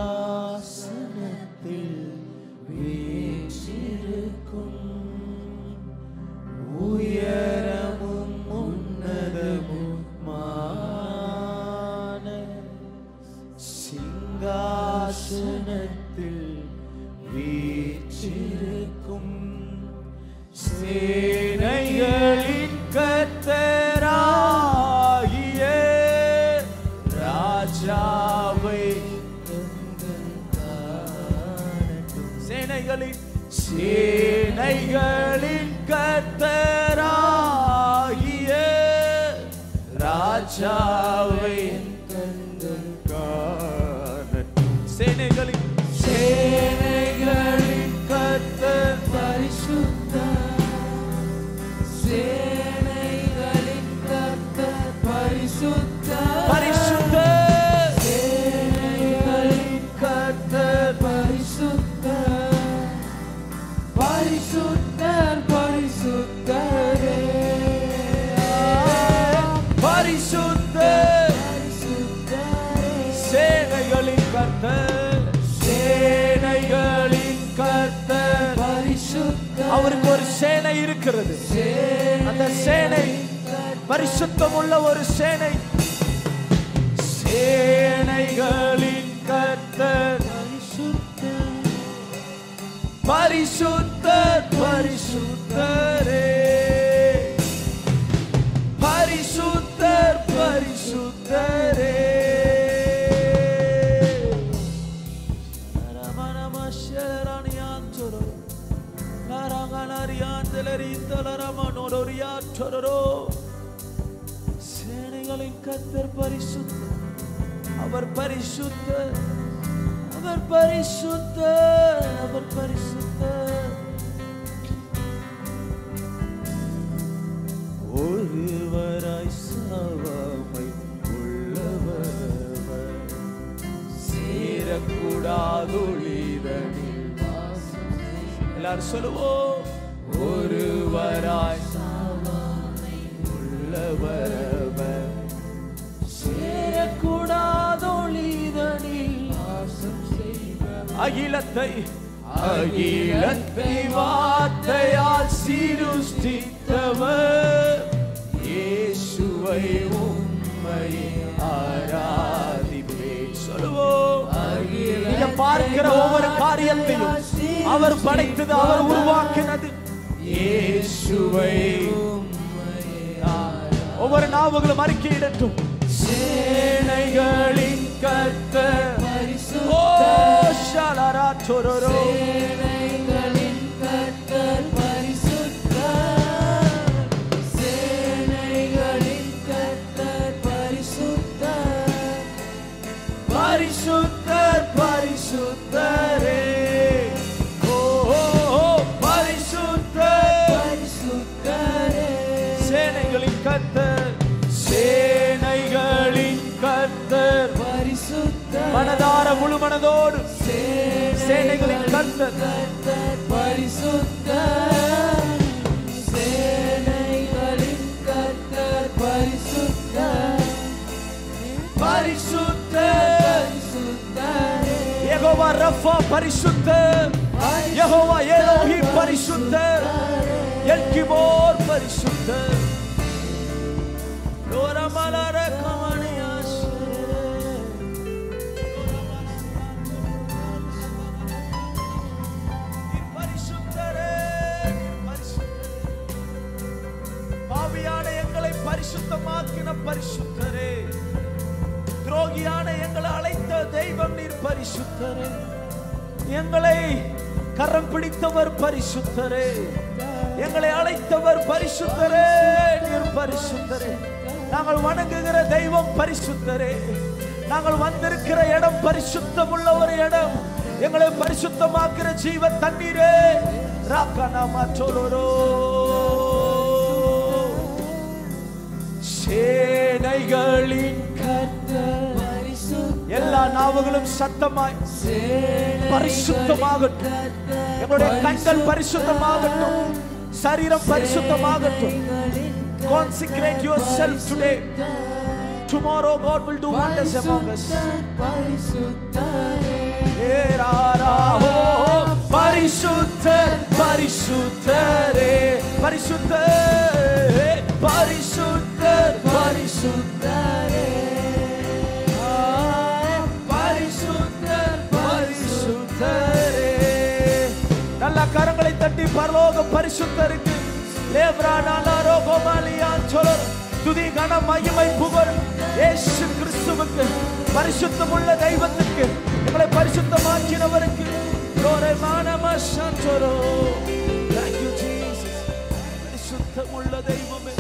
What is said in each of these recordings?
சிங்காசனத்தில் வீற்றிருக்கும் உயரமும் உன்னதமுமான சிங்காசனத்தில் வீற்றிருக்கும் சேனைகளின் கத்தராகிய ராஜாவை சேனைகளின் சேனைகளின் கத்தராகிய ராஜாவை காணட்டும் சேனைகளின் சேனைகளின் கத்தர் பரிசுத்தர் சேனைகளின் கர்த்தர் பரிசுத்தர் பரிசுத்தர் சேனைகளின் கத்தர் பரிசுத்தர் பரிசுத்தர் பரிசுத்தரே பரிசுத்தர் பரிசுத்தரே சேனைகளின் கர்த்தர் சேனைகளின் கர்த்தர் பரிசுத்தர் அவருக்கு ஒரு சேனை இருக்கிறது அந்த சேனை பரிசுத்தம் உள்ள ஒரு சேனை சேனைகளின் கர்த்தர் பரிசுத்தர் பரிசுத்தரே பரிசுத்தர் பரிசுத்தரே ரமணமஷரணியாஞ்சொரோ நரங்கனரியாந்தலரிந்தலரமனோடொரியாற்றொரோ சேனைகளின் கத்தர் பரிசுத்தர் அவர் பரிசுத்தர் அவர் பரிசுத்தர் அவர் பரிசுத்தர் ஒருவராய் சாவாமை உள்ளவர் சேரக்கூடாதொழிதனில் எல்லாரும் சொல்லுவோம் ஒருவராய் உள்ளவர் சேரக்கூடாதொழிதனில் அகிலத்தை அகிலத்தை வார்த்தையால் சீருஷ்டித்தவர் இயேசுவை உம்மை ஆராதிப்பேன் சொல்லுவோம் நீங்க பார்க்கிற ஒவ்வொரு காரியத்தையும் அவர் படைத்தது அவர் உருவாக்கினது இயேசுவை ஒவ்வொரு நாவுகளும் அறிக்கையிடட்டும் சேனைகளின் கர்த்தர் ஓ ஷலரா சொரரோ சேனைகளின் கர்த்தர் பரிசுத்தர் சேனைகளின் கர்த்தர் பரிசுத்தர் பரிசுத்தர் பரிசுத்தரே ஓ ஓ, ஓ, பரிசுத்தர் பரிசுத்தரே சேனைகளின் கர்த்தர் சேனைகளின் கர்த்தர் பரிசுத்தர் மனதார முழு மனதோடு சேனைகளின் கர்த்தர் கர்த்தர் பரிசுத்தர் சேனைகளின் கர்த்தர் பரிசுத்தர் பரிசுத்தர் பரிசுத்தரே யெகோவா ரஃபா பரிசுத்தர் யெகோவா எலோஹி பரிசுத்தர் எல்கிபோர் பரிசுத்தர் லோரமலர கமனியாஸ் நீர் பரிசுத்தரே, நீர் பரிசுத்தரே. பாவியான எங்களை பரிசுத்தமாக்கின பரிசுத்தரே துரோகியான எங்களை அழைத்த தெய்வம் நீர் பரிசுத்தரே எங்களை கரம் பிடித்தவர் பரிசுத்தரே எங்களை அழைத்தவர் பரிசுத்தரே நீர் பரிசுத்தரே நாங்கள் வணங்குகிற தெய்வம் பரிசுத்தரே நாங்கள் வந்திருக்கிற இடம் பரிசுத்தமுள்ள ஒரு இடம் எங்களை பரிசுத்தமாக்குற ஜீவ தண்ணீரே ராக்கனாமா சொல்லுறோ சேனைகளின் கர்த்தர் பரிசுத்தர் எல்லா நாவுகளும் சத்தமாய் பரிசுத்தமாகட்டும் எங்களுடைய கண்கள் பரிசுத்தமாகட்டும் சரீரம் பரிசுத்தமாகட்டும் consecrate yourself today tomorrow god will do wonders among us பரிசுத்தரே பரிசுத்தரே பரிசுத்தரே பரிசுத்தர் பரிசுத்தரே பரிசுத்தர் பரிசுத்தரே நல்ல கரங்களை தட்டி பரலோக பரிசுத்தருக்கு லேப்ரா நாளாரோ கோமாலியான் சொல்ல துதி கன மகிமை புகழ் இயேசு கிறிஸ்துவுக்கு பரிசுத்தமுள்ள தெய்வத்துக்கு எங்களை பரிசுத்தமாக்கினவருக்கு லோரே மானமா சாந்தோரோ Thank you, Jesus. பரிசுத்தமுள்ள தெய்வமே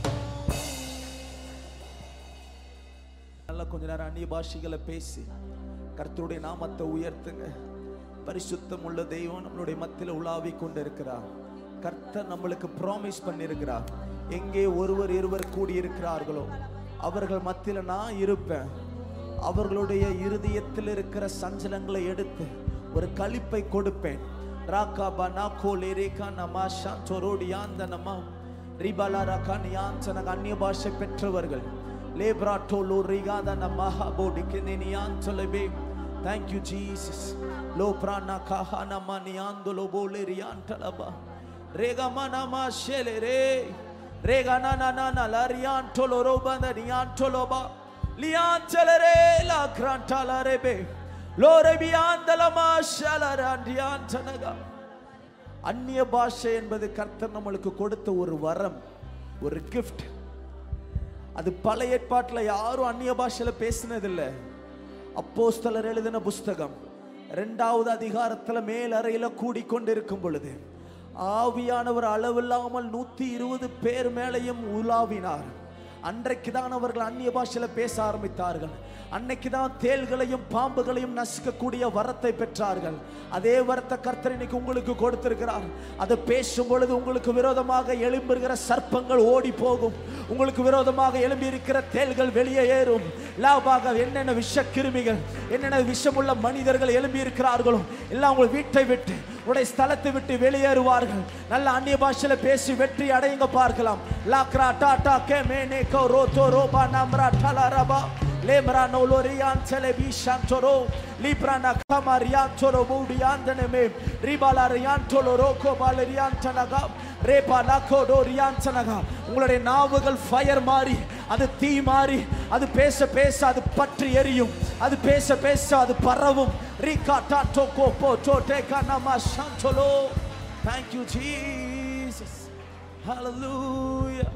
நல்லா கொஞ்ச நேரம் அந்நிய பாஷைகளை பேசி கர்த்தருடைய நாமத்தை உயர்த்துங்க பரிசுத்தம் உள்ள தெய்வம் நம்மளுடைய மத்தியில் உலாவி கொண்டு இருக்கிறார் கர்த்தர் நம்மளுக்கு ப்ராமிஸ் பண்ணியிருக்கிறார் எங்கே ஒருவர் இருவர் கூடி இருக்கிறார்களோ அவர்கள் மத்தியில் நான் இருப்பேன் அவர்களுடைய இருதயத்தில் இருக்கிற சஞ்சலங்களை எடுத்து ஒரு களிப்பை கொடுப்பேன் ராக்கா பனா கோலே ரேகா நமா ஷாந்தோரோடியாந்த நமா ரிபாலா ரகா நியாஞ்சனக அந்நிய பாஷை பெற்றவர்கள் லேப்ராட்டோலோ ரிகாத நமாஹா போடிக்கு நியாஞ்சலபே Thank you, Jesus. Lo prana kahana maniandolo bole riantalaba. Rega mana ma shele re. Rega na na na na la riantolo roba da riantoloba. Liantele re la grantala rebe. Lo rebiandala ma shala randiantanaga. அந்நிய பாஷை என்பது கர்த்தர் நம்மளுக்கு கொடுத்த ஒரு வரம் ஒரு gift அது பழைய ஏற்பாட்டில் யாரும் அந்நிய பாஷையில பேசினதில்லை அப்போஸ்தலர் எழுதின புஸ்தகம் ரெண்டாவது அதிகாரத்துல மேலறையில கூடிக்கொண்டிருக்கும் பொழுது ஆவியானவர் அளவில்லாமல் நூத்தி இருபது பேர் மேலையும் உலாவினார் அன்றைக்கு தான் அவர்கள் அந்நிய பாஷையில பேச ஆரம்பித்தார்கள் அன்னைக்கு தான் தேள்களையும் பாம்புகளையும் நசுக்கக்கூடிய வரத்தை பெற்றார்கள் அதே வரத்தை கர்த்தர் இன்னைக்கு உங்களுக்கு கொடுத்திருக்கிறார் அதை பேசும் பொழுது உங்களுக்கு விரோதமாக எழும்புகிற சர்ப்பங்கள் ஓடி போகும் உங்களுக்கு விரோதமாக எழும்பி இருக்கிற தேள்கள் வெளியே ஏறும் லாபாக என்னென்ன விஷ கிருமிகள் என்னென்ன விஷமுள்ள மனிதர்கள் எழும்பி இருக்கிறார்களோ எல்லாம் உங்கள் வீட்டை விட்டு உடைய ஸ்தலத்தை விட்டு வெளியேறுவார்கள் நல்ல அந்நிய பாஷையில பேசி வெற்றி அடையுங்க பார்க்கலாம் லாக்ரா டாடா கே மேனே கோ ரோதோ ரோபா நாம்ரா டலா ரபா லேம்ரா நோலோ ரியான் செலபி ஷாந்தோரோ லிப்ரானா கமா ரியான் தோரோ மூடியான் தனமே ரிபாலா ரியான் தோலோ ரோகோ பால ரியான் தனகா ரேபா லாக்கோ டோ ரியான் தனகா உங்களுடைய நாவுகள் ஃபயர் மாறி அது தீ மாறி அது பேச பேச அது பற்றி எரியும் அது பேச பேச அது பரவும் ரிகா டாட்டோ கோப்போ டோட்டே கனமா ஷாந்தோலோ Thank you, Jesus. Hallelujah.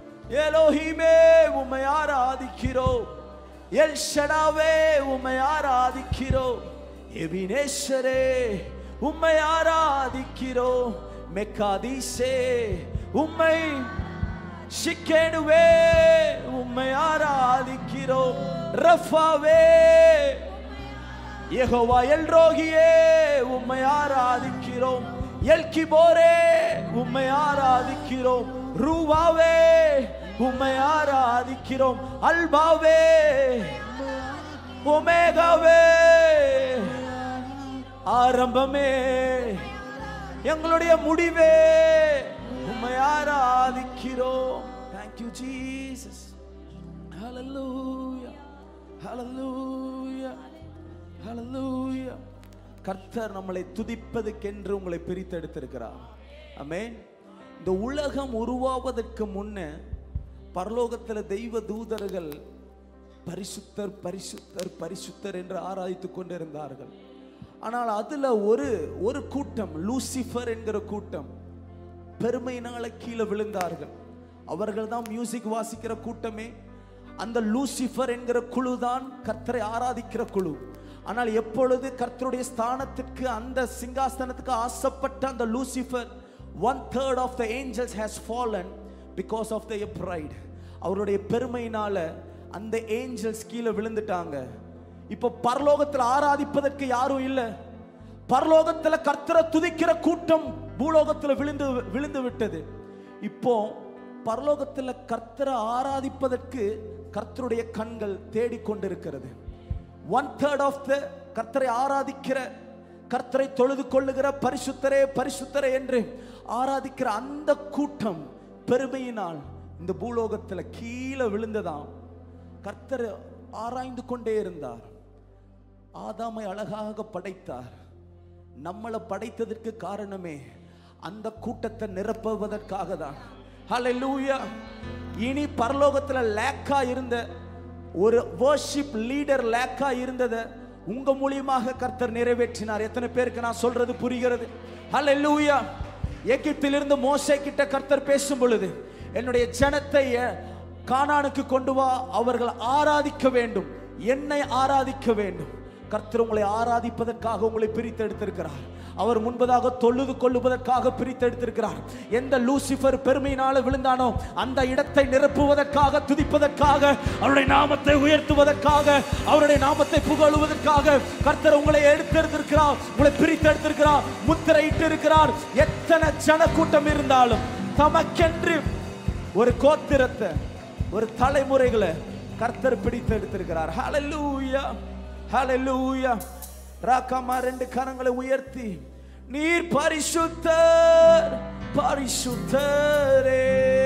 எலோஹிமே உம்மை ஆராதிக்கிறோம் எல் ஷடாவே உம்மை ஆராதிக்கிறோம் எபினேஸ்வரே உம்மை ஆராதிக்கிறோம் மெக்காதீசே உம்மை ஷிக்கேனுவே உம்மை ஆராதிக்கிறோம் ரஃபாவே யெகோவா எல் ரோகியே உம்மை ஆராதிக்கிறோம் எல் கிபோரே உம்மை ஆராதிக்கிறோம் ரூவாவே உம்மை ஆராதிக்கிறோம் அல்பாவே ஒமேகாவே ஆரம்பமே எங்களுடைய முடிவே உம்மை ஆராதிக்கிறோம் Thank you Jesus Hallelujah Hallelujah Hallelujah கர்த்தர் நம்மளை துதிப்பதுக்கென்று உங்களை பிரித்தெடுத்திருக்கிறார் ஆமென் இந்த உலகம் உருவாவதற்கு முன்னே பரலோகத்தில் தெய்வ தூதர்கள் பரிசுத்தர் பரிசுத்தர் பரிசுத்தர் என்று ஆராதித்துக் கொண்டிருந்தார்கள் ஆனால் அதுல ஒரு ஒரு கூட்டம் லூசிஃபர் என்கிற கூட்டம் பெருமையினால கீழே விழுந்தார்கள் அவர்கள் தான் மியூசிக் வாசிக்கிற கூட்டமே அந்த லூசிஃபர் என்கிற குழு தான் கர்த்தரை ஆராதிக்கிற குழு ஆனால் எப்பொழுது கர்த்தருடைய ஸ்தானத்திற்கு அந்த சிங்காசனத்துக்கு ஆசைப்பட்ட அந்த Lucifer one third of the angels has fallen because of the pride அவருடைய பெருமையினால அந்த ஏஞ்சல்ஸ் கீழே விழுந்துட்டாங்க இப்போ பரலோகத்தில் ஆராதிப்பதற்கு யாரும் இல்லை பரலோகத்துல கர்த்தரை துதிக்கிற கூட்டம் பூலோகத்துல விழுந்து விழுந்து விட்டது இப்போ பரலோகத்துல கர்த்தரை ஆராதிப்பதற்கு கர்த்தருடைய கண்கள் தேடிக்கொண்டிருக்கிறது ஒன் தேர்ட் ஆஃப் த கர்த்தரை ஆராதிக்கிற கர்த்தரை தொழுது கொள்ளுகிற பரிசுத்தரே பரிசுத்தரே என்று ஆராதிக்கிற அந்த கூட்டம் பெருமையினால் இந்த பூலோகத்துல கீழே விழுந்ததாம் கர்த்தரை ஆராய்ந்து கொண்டே இருந்தார் ஆதாமை அழகாக படைத்தார் நம்மளை படைத்ததற்கு காரணமே அந்த கூட்டத்தை நிரப்புவதற்காக தான் ஹalleluya இனி பரலோகத்துல லேக்கா இருந்த ஒரு வர்ஷிப் லீடர் லேக்கா இருந்ததை உங்க மூலியமாக கர்த்தர் நிறைவேற்றினார் எத்தனை பேருக்கு நான் சொல்றது புரிகிறது ஹalleluya எகிப்திலிருந்து மோசே கிட்ட கர்த்தர் பேசும் பொழுது என்னுடைய ஜனத்தை அஹ், கானானுக்கு கொண்டு வா அவர்கள் ஆராதிக்க வேண்டும் என்னை ஆராதிக்க வேண்டும் கர்த்தர் உங்களை ஆராதிப்பதற்காக உங்களை பிரித்தெடுத்திருக்கிறார் அவர் முன்பதாக தொழுது கொள்ளுவதற்காக பிரித்தெடுத்திருக்கிறார் எந்த லூசிபர் பெருமையினால விழுந்தானோ அந்த இடத்தை நிரப்புவதற்காக துதிப்பதற்காக அவருடைய நாமத்தை உயர்த்துவதற்காக அவருடைய நாமத்தை புகழுவதற்காக கர்த்தர் உங்களை எடுத்தெடுத்திருக்கிறார் உங்களை பிரித்தெடுத்திருக்கிறார் முத்திரையிட்டு இருக்கிறார் எத்தனை ஜனக்கூட்டம் இருந்தாலும் தமக்கென்று ஒரு கோத்திரத்தை ஒரு தலைமுறைகளை கர்த்தர் பிடித்து எடுத்திருக்கிறார் ஹalleluya ஹalleluya ராக்காமா ரெண்டு கரங்களை உயர்த்தி நீர் பரிசுத்தர் பரிசுத்தரே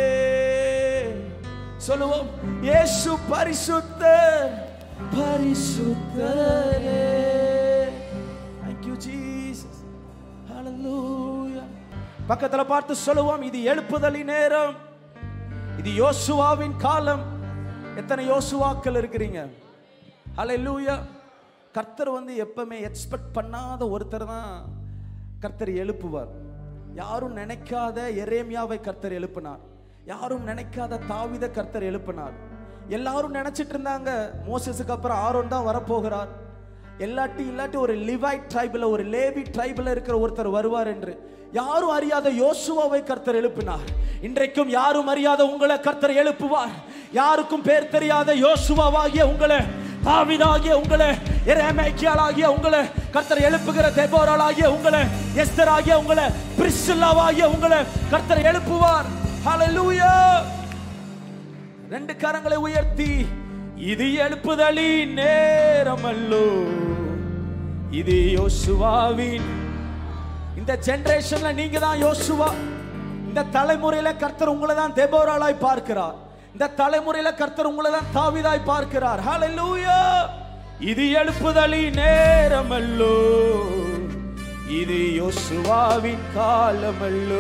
சொல்லுவோம் இயேசு பரிசுத்தர் பரிசுத்தரே thank you jesus hallelujah பக்கத்துல பார்த்து சொல்லுவோம் இது எழுப்புதலின் நேரம் இது யோசுவாவின் காலம் எத்தனை யோசுவாக்கள் இருக்கிறீங்க ஹalleluya கர்த்தர் வந்து எப்பவுமே எக்ஸ்பெக்ட் பண்ணாத ஒருத்தர் தான் கர்த்தர் எழுப்புவார் யாரும் நினைக்காத எரேமியாவை கர்த்தர் எழுப்பினார் யாரும் நினைக்காத தாவித கர்த்தர் எழுப்பினார் எல்லாரும் நினைச்சிட்டு இருந்தாங்க மோசஸுக்கு அப்புறம் ஆரோன் தான் வரப்போகிறார் எல்லாட்டி இல்லாட்டி ஒரு லிவாய் ட்ரைபில் ஒரு லேவி ட்ரைபில் இருக்கிற ஒருத்தர் வருவார் என்று யாரும் அறியாத யோசுவாவை கர்த்தர் எழுப்பினார் இன்றைக்கும் யாரும் அறியாத உங்களை கர்த்தர் எழுப்புவார் யாருக்கும் பேர் தெரியாத யோசுவாவாகிய உங்களை தாவிதாகிய உங்களை எரேமைக்கியாலாகிய உங்களை கர்த்தர் எழுப்புகிற தெபோராலாகிய உங்களை எஸ்தர் ஆகிய உங்களை பிரிஸ்லாவாகிய உங்களை கர்த்தர் எழுப்புவார் ஹalleluya ரெண்டு கரங்களை உயர்த்தி இது எழுப்புதலி நேரமல்லோ இது யோசுவாவின் இந்த ஜெனரேஷன்ல நீங்க தான் யோசுவா இந்த தலைமுறையில கர்த்தர் உங்களை தான் தெபோராலாய் பார்க்கிறார் இந்த தலைமுறையில கர்த்தர் உங்களை தான் தாவிதாய் பார்க்கிறார் ஹalleluya இது எழுப்புதலி நேரமல்லோ இது யோசுவாவின் காலமல்லோ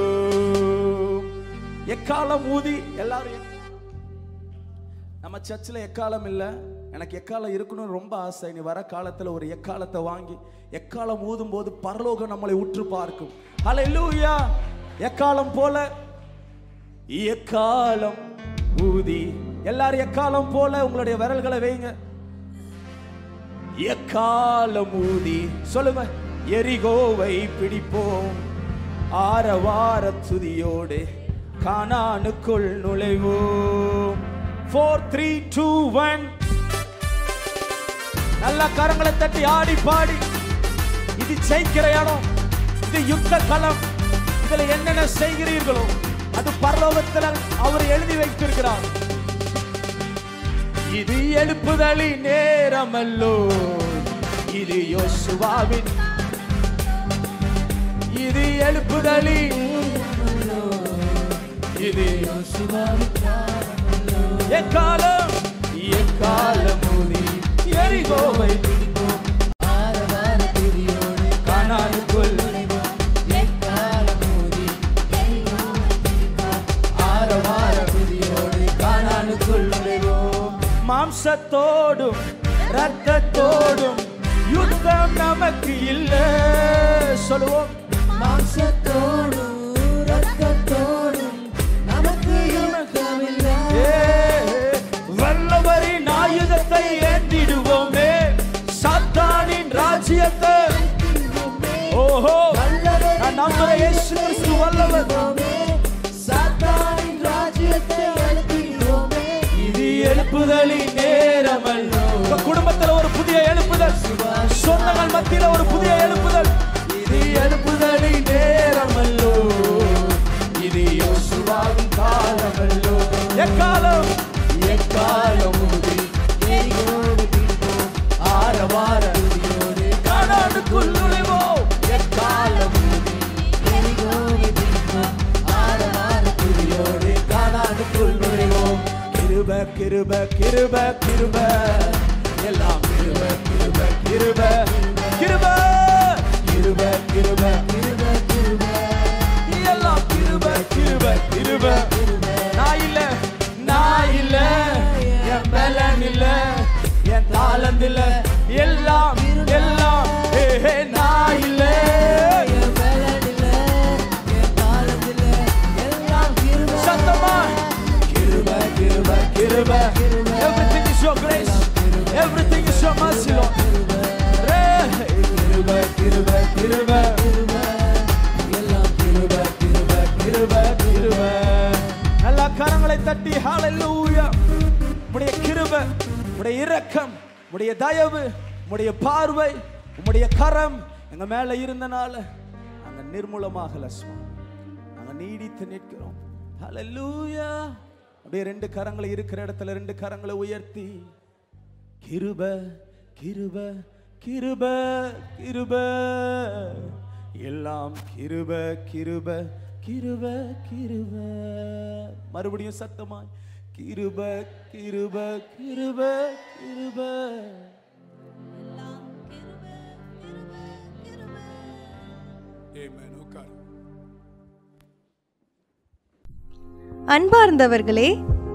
எக்காலம் ஊதி எல்லாரும் எக்- நம்ம சர்ச்சில் எக்காலம் இல்லை எனக்கு எக்காலம் இருக்கணும்னு ரொம்ப ஆசை நீ வர காலத்தில் ஒரு எக்காலத்தை வாங்கி எக்காலம் ஊதும் போது பரலோகம் நம்மளை உற்று பார்க்கும் ஹalleluya எக்காலம் போல எக்காலம் ஊதி எல்லாரும் எக்காலம் போல உங்களுடைய விரல்களை வைங்க எக்காலம் ஊதி சொல்லுங்க எரிகோவை பிடிப்போம் ஆரவார துதியோடு கானானுக்குள் நுழைவோம் ஃபோர் த்ரீ டூ ஒன் நல்ல கரங்களை தட்டி ஆடி பாடி இது ஜெயிக்கிற இடம் இது யுத்த களம் இதுல என்னென்ன செய்கிறீர்களோ அது பரலோகத்தில் அவர் எழுதி வைத்திருக்கிறார் இது எழுப்புதலி நேரமல்லோ இது யோசுவாவின் இது எழுப்புதலி இது எக்காலம் எக்காலம் ஊதி எரிகோவை கானானுக்குள் மாம்சத்தோடும் ரத்தத்தோடும் யுத்தம் நமக்கு இல்ல சொல்லுவோம் மாம்சத்தோடும் ரத்தத்தோடும் நமக்கு யுத்தமில்லை ஏ, வல்லவரின் ஆயுதத்தை ஏந்திடுவோமே சாத்தானின் ராஜ்யத்தை ஓஹோ நான் நம்புறேன் இயேசு கிறிஸ்து வல்லவர் சாத்தானின் ராஜ்யத்தை அழுத்திடுவோமே இது எழுப்புதலி நேரமல்லோ உங்க குடும்பத்துல ஒரு புதிய எழுப்புதல் சொந்தங்கள் மத்தியில ஒரு புதிய எழுப்புதல் இது எழுப்புதலி நேரமல்லோ இது யோசுவாவின் காலமல்லோ எக்காலம் எக்காலம் ஊதி ஆரவார கானானுக்குள் நுழைவோம் எக்காலம் ஊதி கானானுக்குள் நுழைவோம் கிருப கிருப கிருப கிருப எல்லாம் கிருப கிருப கிருப கிருப கிருப கிருப கிருப கிருப இரக்கம் உம்முடைய தயவு உம்முடைய பார்வை உம்முடைய கரம் எங்க மேல இருந்தனால நாங்க நிர்மூலமாகல சுவாமி நாங்க நீடித்து நிற்கிறோம் ஹalleluya அப்படியே ரெண்டு கரங்களை இருக்கிற இடத்துல ரெண்டு கரங்களை உயர்த்தி கிருப கிருப கிருப கிருப எல்லாம் கிருப கிருப கிருப கிருப மறுபடியும் சத்தமாய் கிருப கிருப கிருப கிருப Amen. உட்காரு. அன்பார்ந்தவர்களே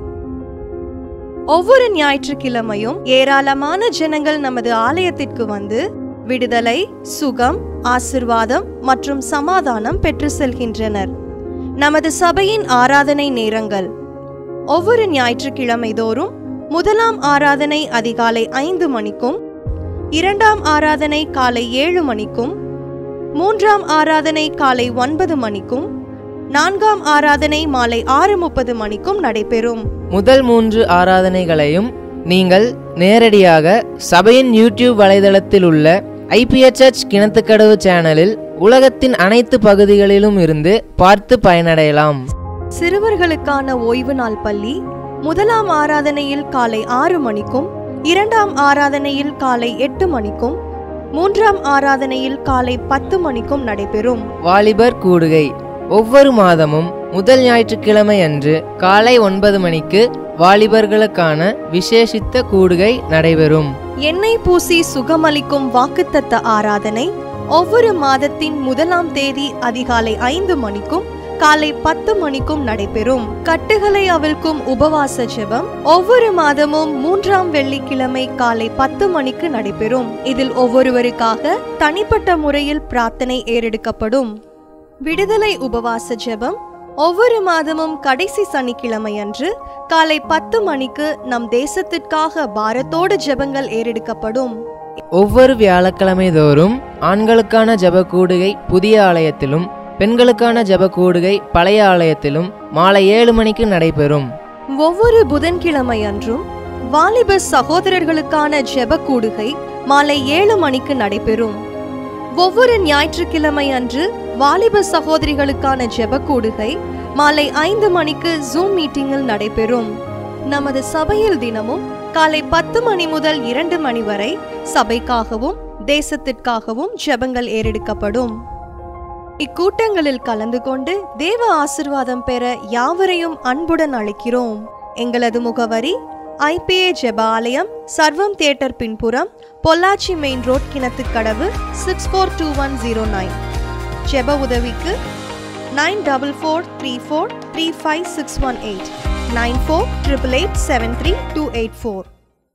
ஒவ்வொரு ஞாயிற்றுக்கிழமையும் ஏராளமான ஜனங்கள் நமது ஆலயத்திற்கு வந்து விடுதலை சுகம் ஆசிர்வாதம் மற்றும் சமாதானம் பெற்று செல்கின்றனர் நமது சபையின் ஆராதனை நேரங்கள் ஒவ்வொரு ஞாயிற்றுக்கிழமை தோறும் முதலாம் ஆராதனை அதிகாலை ஐந்து மணிக்கும் இரண்டாம் ஆராதனை காலை ஏழு மணிக்கும் மூன்றாம் ஆராதனை காலை ஒன்பது மணிக்கும் நான்காம் ஆராதனை மாலை ஆறு முப்பது மணிக்கும் நடைபெறும் முதல் மூன்று ஆராதனைகளையும் நீங்கள் நேரடியாக சபையின் யூடியூப் வலைதளத்தில் உள்ள ஐபிஎச்எச் கிணத்துக்கடவு சேனலில் உலகத்தின் அனைத்து பகுதிகளிலும் இருந்து பார்த்து பயனடையலாம் சிறுவர்களுக்கான ஓய்வு நாள் பள்ளி முதலாம் ஆராதனையில் காலை ஆறு மணிக்கும் இரண்டாம் ஆராதனையில் காலை எட்டு மணிக்கும் மூன்றாம் ஆராதனையில் காலை பத்து மணிக்கும் நடைபெறும் வாலிபர் கூடுகை ஒவ்வொரு மாதமும் முதல் ஞாயிற்றுக்கிழமை அன்று காலை ஒன்பது மணிக்கு வாலிபர்களுக்கான விசேஷித்த கூடுகை நடைபெறும் எண்ணெய் பூசி சுகமளிக்கும் வாக்குத்தத்த ஆராதனை ஒவ்வொரு மாதத்தின் முதலாம் தேதி அதிகாலை ஐந்து மணிக்கும் காலை பத்து மணிக்கும் நடைபெறும் கட்டுகளை அவிழ்க்கும் உபவாச ஜெபம் ஒவ்வொரு மாதமும் மூன்றாம் வெள்ளிக்கிழமை காலை பத்து மணிக்கு நடைபெறும் இதில் ஒவ்வொருவருக்காக தனிப்பட்ட முறையில் பிரார்த்தனை ஏறெடுக்கப்படும் விடுதலை உபவாச ஜெபம் ஒவ்வொரு மாதமும் கடைசி சனிக்கிழமை அன்று காலை பத்து மணிக்கு நம் தேசத்திற்காக பாரத்தோடு ஜெபங்கள் ஏறெடுக்கப்படும் ஒவ்வொரு வியாழக்கிழமை தோறும் ஆண்களுக்கான ஜெப கூடுகை புதிய ஆலயத்திலும் பெண்களுக்கான ஜெப கூடுகை பழைய ஆலயத்திலும் மாலை ஏழு மணிக்கு நடைபெறும் ஒவ்வொரு புதன்கிழமை அன்றும் வாலிப சகோதரர்களுக்கான ஜெப கூடுகை மாலை ஏழு மணிக்கு நடைபெறும் ஒவ்வொரு ஞாயிற்றுக்கிழமை அன்று வாலிப சகோதரிகளுக்கான ஜெப கூடுகை மாலை ஐந்து மணிக்கு ஜூம் மீட்டிங்கில் நடைபெறும் நமது சபையில் தினமும் காலை பத்து மணி முதல் இரண்டு மணி வரை சபைக்காகவும் தேசத்திற்காகவும் ஜெபங்கள் ஏறெடுக்கப்படும் இக்கூட்டங்களில் கலந்து கொண்டு தேவ ஆசிர்வாதம் பெற யாவரையும் அன்புடன் அழைக்கிறோம் எங்களது முகவரி ஐபிஏ ஜெப ஆலயம் சர்வம் தியேட்டர் பின்புறம் Pollachi main road Kinathukadavu six four two one zero nine ஜெப உதவிக்கு nine double four three four three five six one eight nine four triple eight seven three two eight four